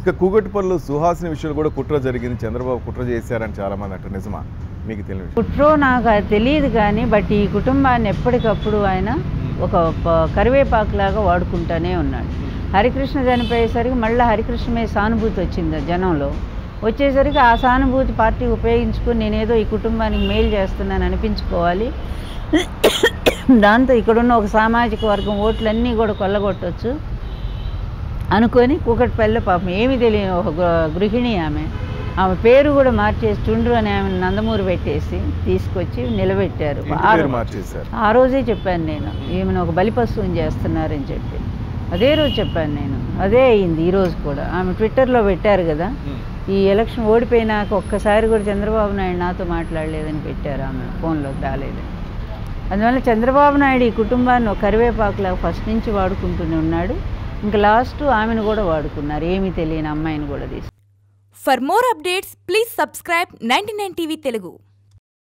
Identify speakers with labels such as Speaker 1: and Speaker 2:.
Speaker 1: ఇక కూగట్పల్లిలో సుహాసిని విషయంలో కూడా కుట్ర జరిగింది చంద్రబాబు కుట్ర చేశారని చాలా మంది అంటారు నిజమా మీకు తెలియదు
Speaker 2: కుట్రో నాకు అది తెలియదు కానీ బట్ ఈ కుటుంబాన్ని ఎప్పటికప్పుడు ఆయన ఒక ప- కరివేపాకులాగా వాడుకుంటానే ఉన్నాడు హరికృష్ణ చనిపోయేసరికి మళ్ళీ హరికృష్ణ మీద సానుభూతి వచ్చింది ఆ జనంలో వచ్చేసరికి ఆ సానుభూతి పార్టీ ఉపయోగించుకొని నేనేదో ఈ కుటుంబానికి మేలు చేస్తున్నాను అనిపించుకోవాలి దాంతో ఇక్కడున్న ఒక సామాజిక వర్గం ఓట్లన్నీ కూడా కొల్లగొట్టవచ్చు అనుకొని కూకట్పల్లిలో పాపం ఏమీ తెలియని ఒక గృ- గృహిణి ఆమె ఆమె పేరు కూడా మార్చేసి చుండ్రు అని ఆమె నందమూరి పెట్టేసి తీసుకొచ్చి నిలబెట్టారు
Speaker 1: ఇంటి
Speaker 2: ఆ
Speaker 1: పేరు
Speaker 2: రో-
Speaker 1: మార్చేశారు
Speaker 2: ఆ రోజే చెప్పాను నేను ఈమెను ఒక బలిపశువుని చేస్తున్నారని చెప్పి అదే రోజు చెప్పాను నేను అదే అయింది ఈ రోజు కూడా ఆమె ట్విట్టర్లో పెట్టారు కదా ఈ ఎలక్షన్ ఓడిపోయినాక ఒక్కసారి కూడా చంద్రబాబు నాయుడు నాతో మాట్లాడలేదని పెట్టారు ఆమె ఫోన్లోకి రాలేదు అందువల్ల చంద్రబాబు నాయుడు ఈ కుటుంబాన్ని ఒక కరివేపాకులాగా ఫస్ట్ నుంచి వాడుకుంటూనే ఉన్నాడు ఇంకా లాస్ట్ ఆమెను కూడా వాడుకున్నారు ఏమీ తెలియని అమ్మాయిని కూడా తీసుకు
Speaker 3: For more updates, please subscribe 99 TV Telugu.